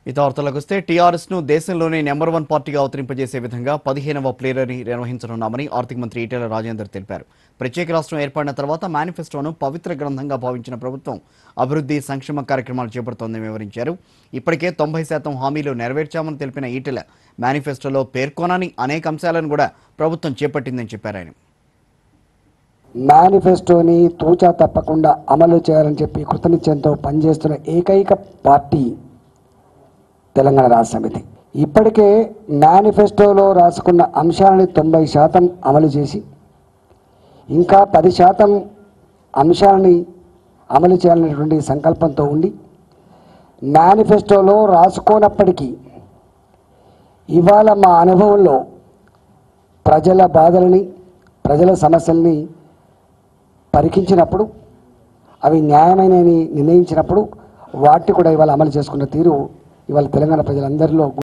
ఇత వార్తలకు వస్తే టీఆర్ఎస్ ను దేశంలోనే నెంబర్ వన్ పార్టీగా అవతరింపజేసే విధంగా పదిహేనవ ప్లేనరీ నిర్వహించనున్నామని ఆర్థిక మంత్రి ఈటెల రాజేందర్ తెలిపారు ప్రత్యేక రాష్ట్రం ఏర్పడిన తర్వాత మేనిఫెస్టోను పవిత్ర గ్రంథంగా భావించిన ప్రభుత్వం అభివృద్ధి సంక్షేమ కార్యక్రమాలు చేపడుతోందని వివరించారు ఇప్పటికే తొంభై శాతం హామీలు నెరవేర్చామని తెలిపిన ఈటెల మేనిఫెస్టోలో పేర్కొనని అనేక అంశాలను కూడా ప్రభుత్వం చేపట్టిందని చెప్పారు ఆయన మేనిఫెస్టోని తూచా తప్పకుండా అమలు చేయాలని చెప్పి కృతనిశ్చయంతో పనిచేస్తున్న ఏకైక పార్టీ తెలంగాణ రాష్ట్ర సమితి ఇప్పటికే మేనిఫెస్టోలో రాసుకున్న అంశాలని తొంభై శాతం అమలు చేసి ఇంకా పది శాతం అంశాలని అమలు చేయాలనేటువంటి సంకల్పంతో ఉండి మేనిఫెస్టోలో రాసుకోనప్పటికీ ఇవాళ మా అనుభవంలో ప్రజల బాధలని ప్రజల సమస్యల్ని పరికించినప్పుడు అవి న్యాయమైనవి నిర్ణయించినప్పుడు వాటిని కూడా ఇవాళ అమలు చేసుకున్న తీరు ఇవాళ తెలంగాణ ప్రజలందరిలో